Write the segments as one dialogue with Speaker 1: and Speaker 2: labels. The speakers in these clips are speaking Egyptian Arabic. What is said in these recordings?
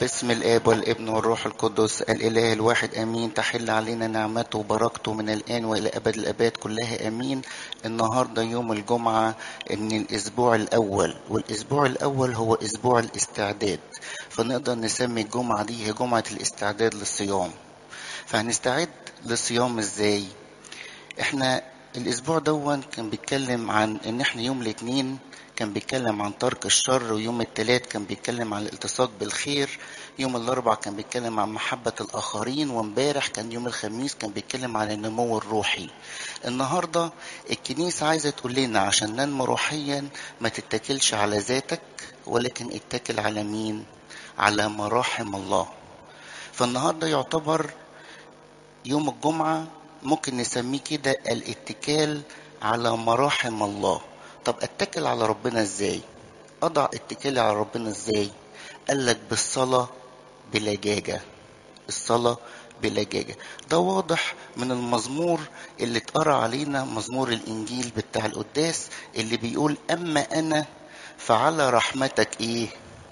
Speaker 1: باسم الاب والابن والروح القدس الاله الواحد امين تحل علينا نعمته وبركته من الان والى ابد الاباد كلها امين النهارده يوم الجمعه من الاسبوع الاول والاسبوع الاول هو اسبوع الاستعداد فنقدر نسمي الجمعه دي هي جمعه الاستعداد للصيام فهنستعد للصيام ازاي احنا الاسبوع دون كان بيتكلم عن ان احنا يوم الاثنين كان بيتكلم عن ترك الشر ويوم الثلاث كان بيتكلم عن الالتصاق بالخير يوم الاربع كان بيتكلم عن محبة الآخرين وامبارح كان يوم الخميس كان بيتكلم عن النمو الروحي النهاردة الكنيسة عايزة تقول لنا عشان ننمو روحيا ما تتكلش على ذاتك ولكن اتكل على مين على مراحم الله فالنهاردة يعتبر يوم الجمعة ممكن نسميه كده الاتكال على مراحم الله طب اتكل على ربنا ازاي اضع اتكالي على ربنا ازاي قال لك بالصلاه بلجاجه الصلاه بلجاجه ده واضح من المزمور اللي اتقرا علينا مزمور الانجيل بتاع القداس اللي بيقول اما انا فعلى رحمتك ايه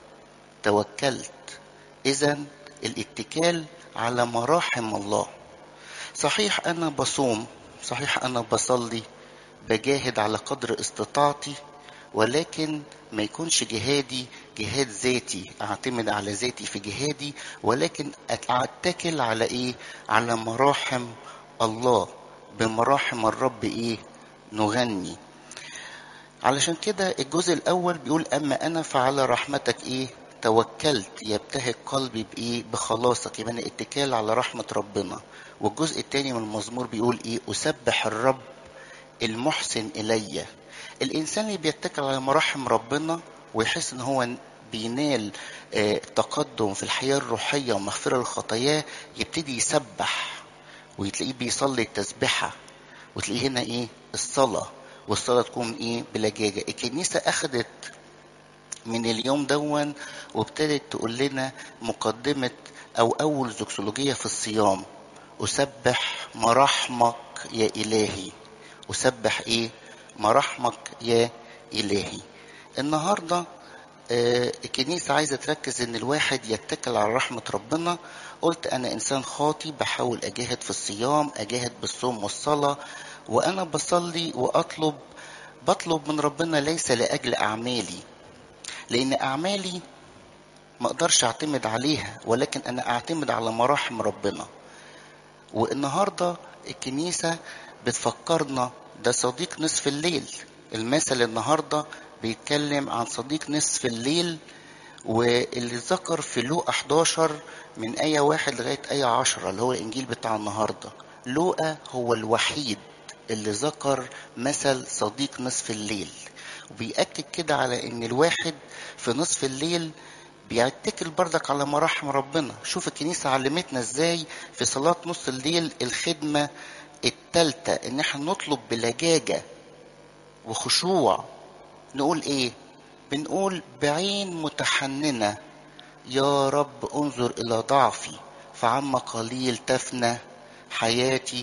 Speaker 1: توكلت اذا الاتكال على مراحم الله صحيح انا بصوم صحيح انا بصلي بجاهد على قدر استطاعتي ولكن ما يكونش جهادي جهاد ذاتي اعتمد على ذاتي في جهادي ولكن اتكل على ايه على مراحم الله بمراحم الرب ايه نغني علشان كده الجزء الاول بيقول اما انا فعلى رحمتك ايه توكلت يبتهج قلبي بايه بخلاصك يبقى اتكال على رحمه ربنا والجزء الثاني من المزمور بيقول ايه اسبح الرب المحسن إلي الإنسان اللي بيتكل على مراحم ربنا ويحس إن هو بينال تقدم في الحياة الروحية ومغفرة الخطايا يبتدي يسبح وتلاقيه بيصلي التسبحة وتلاقيه هنا إيه الصلاة والصلاة تكون إيه بلجاجة الكنيسة أخدت من اليوم دون وابتدت تقول لنا مقدمة أو أول زوكسولوجية في الصيام أسبح مراحمك يا إلهي أسبح إيه مراحمك يا إلهي النهاردة آه الكنيسة عايزة تركز إن الواحد يتكل على رحمة ربنا قلت أنا إنسان خاطي بحاول أجاهد في الصيام أجاهد بالصوم والصلاة وأنا بصلي وأطلب بطلب من ربنا ليس لأجل أعمالي لأن أعمالي ما أقدرش أعتمد عليها ولكن أنا أعتمد على مراحم ربنا والنهاردة الكنيسة بتفكرنا ده صديق نصف الليل المثل النهاردة بيتكلم عن صديق نصف الليل واللي ذكر في لوقا 11 من آية واحد لغاية آية عشرة اللي هو الإنجيل بتاع النهاردة لوقا هو الوحيد اللي ذكر مثل صديق نصف الليل وبيأكد كده على إن الواحد في نصف الليل بيتكل بردك على مراحم ربنا شوف الكنيسة علمتنا ازاي في صلاة نص الليل الخدمة التالتة ان احنا نطلب بلجاجة وخشوع نقول ايه بنقول بعين متحننة يا رب انظر الى ضعفي فعما قليل تفنى حياتي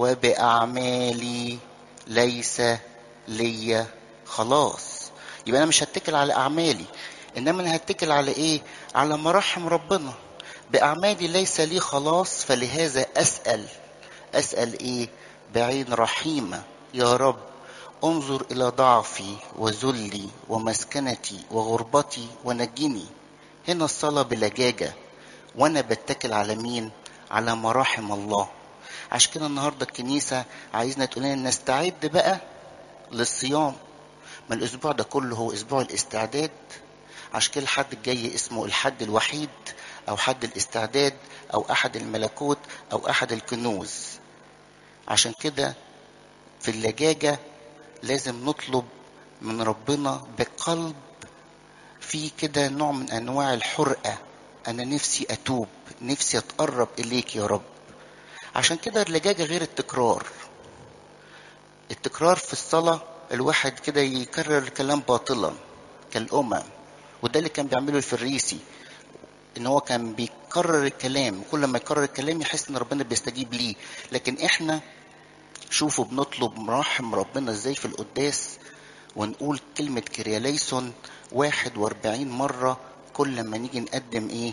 Speaker 1: وبأعمالي ليس لي خلاص يبقى انا مش هتكل على اعمالي انما انا هتكل على ايه على مراحم ربنا باعمالي ليس لي خلاص فلهذا اسال اسال ايه بعين رحيمه يا رب انظر الى ضعفي وذلي ومسكنتي وغربتي ونجني هنا الصلاه بلجاجه وانا بتكل على مين على مراحم الله عشان كده النهارده الكنيسه عايزنا تقول لنا نستعد بقى للصيام ما الاسبوع ده كله هو اسبوع الاستعداد عشان كده الحد الجاي اسمه الحد الوحيد او حد الاستعداد او احد الملكوت او احد الكنوز عشان كده في اللجاجة لازم نطلب من ربنا بقلب في كده نوع من انواع الحرقة انا نفسي اتوب نفسي اتقرب اليك يا رب عشان كده اللجاجة غير التكرار التكرار في الصلاة الواحد كده يكرر الكلام باطلا كالأمم وده اللي كان بيعمله الفريسي ان هو كان بيكرر الكلام كل ما يكرر الكلام يحس ان ربنا بيستجيب ليه لكن احنا شوفوا بنطلب مراحم ربنا ازاي في القداس ونقول كلمة كرياليسون واحد واربعين مرة كل ما نيجي نقدم ايه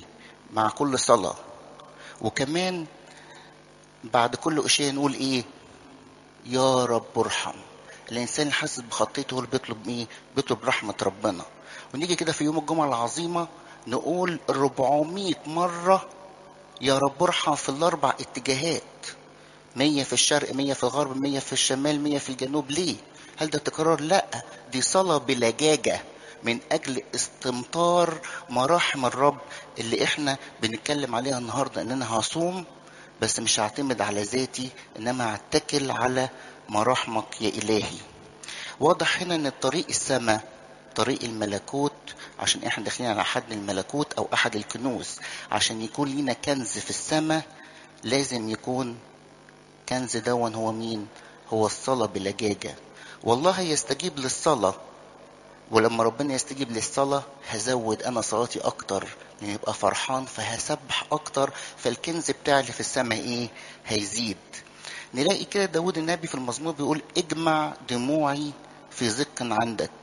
Speaker 1: مع كل صلاة وكمان بعد كل أشياء نقول إيه يا رب ارحم الإنسان اللي حاسس بخطيته هو اللي بيطلب إيه بيطلب رحمة ربنا ونيجي كده في يوم الجمعة العظيمة نقول 400 مرة يا رب ارحم في الأربع اتجاهات مية في الشرق مية في الغرب مية في الشمال مية في الجنوب ليه هل ده تكرار لا دي صلاة بلجاجة من أجل استمطار مراحم الرب اللي احنا بنتكلم عليها النهاردة ان انا هصوم بس مش هعتمد على ذاتي انما هعتكل على مراحمك يا الهي واضح هنا ان الطريق السماء طريق الملكوت عشان احنا داخلين على حد الملكوت او احد الكنوز عشان يكون لينا كنز في السماء لازم يكون كنز دون هو مين هو الصلاة بلجاجة والله يستجيب للصلاة ولما ربنا يستجيب للصلاة هزود أنا صلاتي أكتر يعني يبقى فرحان فهسبح أكتر فالكنز بتاعي اللي في السماء إيه هيزيد نلاقي كده داود النبي في المزمور بيقول اجمع دموعي في زق عندك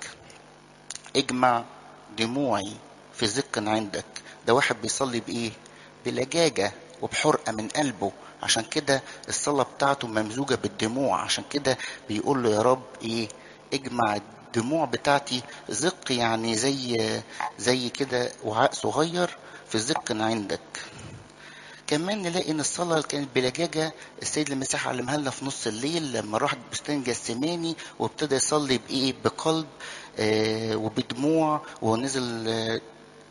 Speaker 1: اجمع دموعي في زق عندك ده واحد بيصلي بإيه بلجاجة وبحرقة من قلبه عشان كده الصلاة بتاعته ممزوجة بالدموع عشان كده بيقول له يا رب ايه اجمع الدموع بتاعتي زق يعني زي زي كده وعاء صغير في زق عندك كمان نلاقي ان الصلاه اللي كانت بلجاجه السيد المسيح علمها لنا في نص الليل لما راح بستان جسماني وابتدى يصلي بايه بقلب آه وبدموع ونزل آه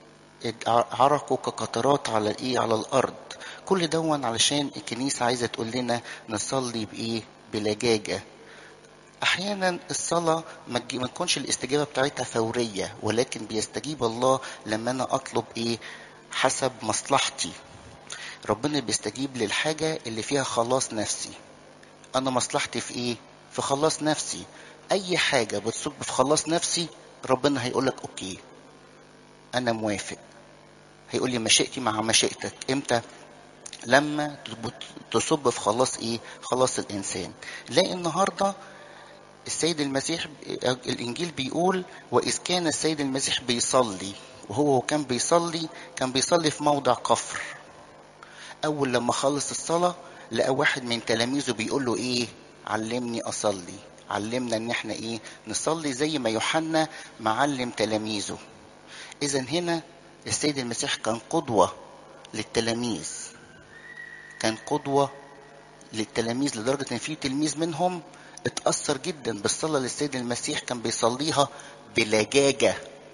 Speaker 1: عرقه كقطرات على ايه على الارض كل دون علشان الكنيسه عايزه تقول لنا نصلي بايه بلجاجه احيانا الصلاه ما تكونش الاستجابه بتاعتها فوريه ولكن بيستجيب الله لما انا اطلب ايه حسب مصلحتي ربنا بيستجيب للحاجه اللي فيها خلاص نفسي انا مصلحتي في ايه في خلاص نفسي اي حاجه بتصب في خلاص نفسي ربنا هيقول لك اوكي انا موافق هيقول لي مشيئتي مع مشيئتك امتى لما تصب في خلاص ايه خلاص الانسان لاقي النهارده السيد المسيح الانجيل بيقول واذ كان السيد المسيح بيصلي وهو كان بيصلي كان بيصلي في موضع كفر اول لما خلص الصلاه لقى واحد من تلاميذه بيقول له ايه علمني اصلي علمنا ان احنا ايه نصلي زي ما يوحنا معلم تلاميذه اذا هنا السيد المسيح كان قدوه للتلاميذ كان قدوه للتلاميذ لدرجه ان في تلميذ منهم اتأثر جدا بالصلاة اللي السيد المسيح كان بيصليها بلجاجة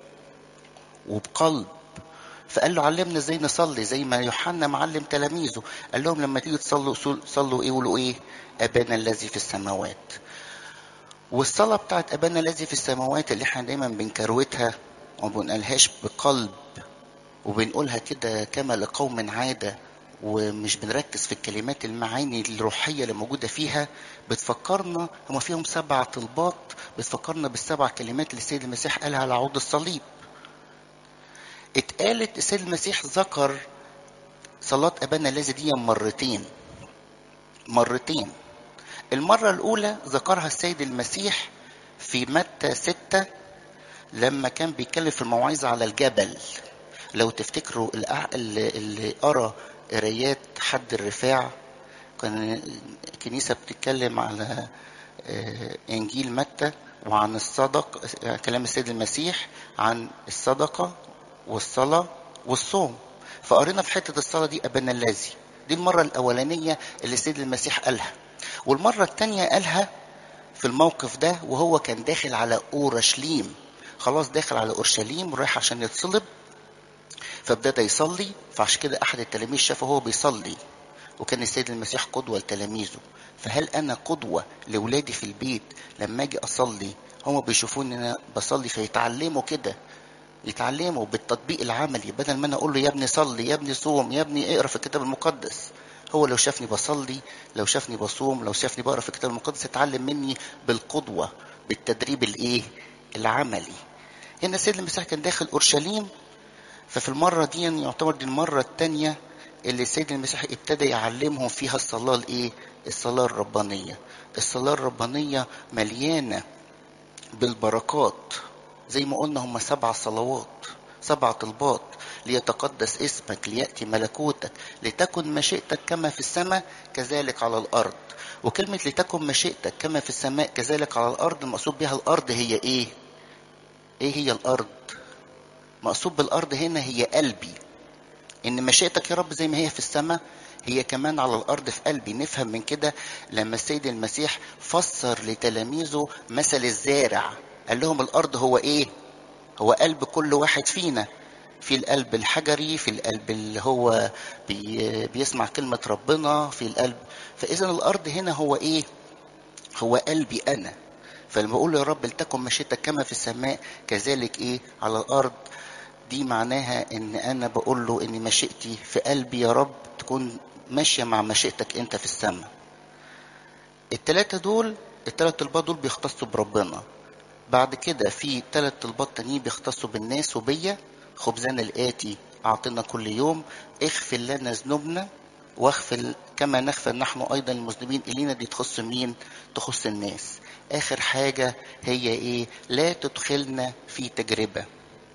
Speaker 1: وبقلب فقال له علمنا ازاي نصلي زي ما يوحنا معلم تلاميذه قال لهم لما تيجوا تصلوا صلوا ايه قولوا ايه ابانا الذي في السماوات والصلاة بتاعت ابانا الذي في السماوات اللي احنا دايما بنكروتها وما بنقولهاش بقلب وبنقولها كده كما لقوم عاده ومش بنركز في الكلمات المعاني الروحية اللي موجودة فيها بتفكرنا هما فيهم سبع طلبات بتفكرنا بالسبع كلمات اللي السيد المسيح قالها على عود الصليب اتقالت السيد المسيح ذكر صلاة أبانا الذي دي مرتين مرتين المرة الأولى ذكرها السيد المسيح في متى ستة لما كان بيتكلم في الموعظة على الجبل لو تفتكروا اللي, اللي قرا قرايات حد الرفاع كان الكنيسة بتتكلم على إنجيل متى وعن الصدق كلام السيد المسيح عن الصدقة والصلاة والصوم فقرينا في حتة الصلاة دي أبانا الذي دي المرة الأولانية اللي السيد المسيح قالها والمرة التانية قالها في الموقف ده وهو كان داخل على أورشليم خلاص داخل على أورشليم ورايح عشان يتصلب فابتدى يصلي فعشان كده احد التلاميذ شافه هو بيصلي وكان السيد المسيح قدوه لتلاميذه فهل انا قدوه لاولادي في البيت لما اجي اصلي هما بيشوفوني ان انا بصلي فيتعلموا كده يتعلموا بالتطبيق العملي بدل ما انا اقول له يا ابني صلي يا ابني صوم يا ابني اقرا في الكتاب المقدس هو لو شافني بصلي لو شافني بصوم لو شافني بقرا في الكتاب المقدس يتعلم مني بالقدوه بالتدريب الايه العملي هنا السيد المسيح كان داخل اورشليم ففي المرة دي يعتبر دي المرة التانية اللي السيد المسيح ابتدى يعلمهم فيها الصلاة الايه؟ الصلاة الربانية. الصلاة الربانية مليانة بالبركات زي ما قلنا هم سبع صلوات سبع طلبات ليتقدس اسمك ليأتي ملكوتك لتكن مشيئتك كما في السماء كذلك على الأرض وكلمة لتكن مشيئتك كما في السماء كذلك على الأرض المقصود بها الأرض هي إيه؟ إيه هي الأرض؟ مقصود بالأرض هنا هي قلبي إن مشيئتك يا رب زي ما هي في السماء هي كمان على الأرض في قلبي نفهم من كده لما السيد المسيح فسر لتلاميذه مثل الزارع قال لهم الأرض هو إيه؟ هو قلب كل واحد فينا في القلب الحجري في القلب اللي هو بي بيسمع كلمة ربنا في القلب فإذا الأرض هنا هو إيه هو قلبي أنا فلما أقول يا رب لتكن مشيتك كما في السماء كذلك إيه على الأرض دي معناها إن أنا بقول له إن مشيئتي في قلبي يا رب تكون ماشية مع مشيئتك أنت في السماء التلاتة دول التلات طلبات دول بيختصوا بربنا بعد كده في تلات طلبات تانيين بيختصوا بالناس وبيا خبزنا الآتي أعطنا كل يوم اغفر لنا ذنوبنا واغفر كما نغفر نحن أيضا المذنبين إلينا دي تخص مين؟ تخص الناس آخر حاجة هي إيه؟ لا تدخلنا في تجربة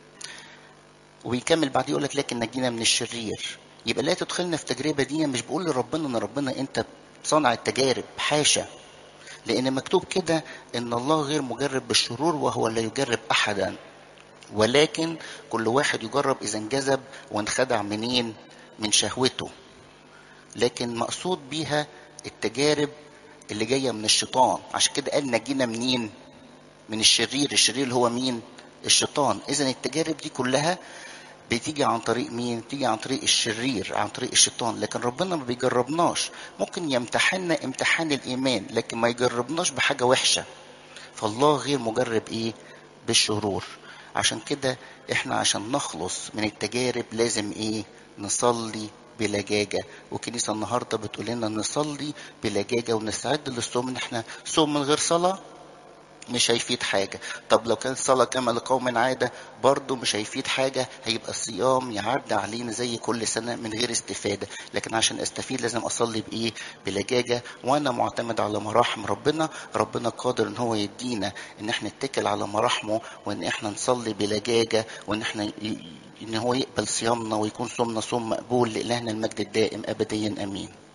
Speaker 1: ويكمل بعد يقول لك لكن نجينا من الشرير يبقى لا تدخلنا في تجربة دي مش بقول لربنا ان ربنا انت صانع التجارب حاشا لان مكتوب كده ان الله غير مجرب بالشرور وهو لا يجرب احدا ولكن كل واحد يجرب اذا انجذب وانخدع منين من شهوته لكن مقصود بيها التجارب اللي جايه من الشيطان عشان كده قال نجينا منين من الشرير الشرير اللي هو مين الشيطان اذا التجارب دي كلها بتيجي عن طريق مين بتيجي عن طريق الشرير عن طريق الشيطان لكن ربنا ما بيجربناش ممكن يمتحننا امتحان الايمان لكن ما يجربناش بحاجه وحشه فالله غير مجرب ايه بالشرور عشان كده احنا عشان نخلص من التجارب لازم ايه نصلي بلجاجة وكنيسة النهاردة بتقول لنا نصلي بلجاجة ونستعد للصوم ان احنا صوم من غير صلاة مش هيفيد حاجة طب لو كانت صلاة كما لقوم عادة برضه مش هيفيد حاجة هيبقى الصيام يعدي علينا زي كل سنة من غير استفادة لكن عشان استفيد لازم أصلي بإيه بلجاجة وأنا معتمد على مراحم ربنا ربنا قادر إن هو يدينا إن احنا نتكل على مراحمه وإن احنا نصلي بلجاجة وإن احنا ي... إن هو يقبل صيامنا ويكون صومنا صوم مقبول لإلهنا المجد الدائم أبديا آمين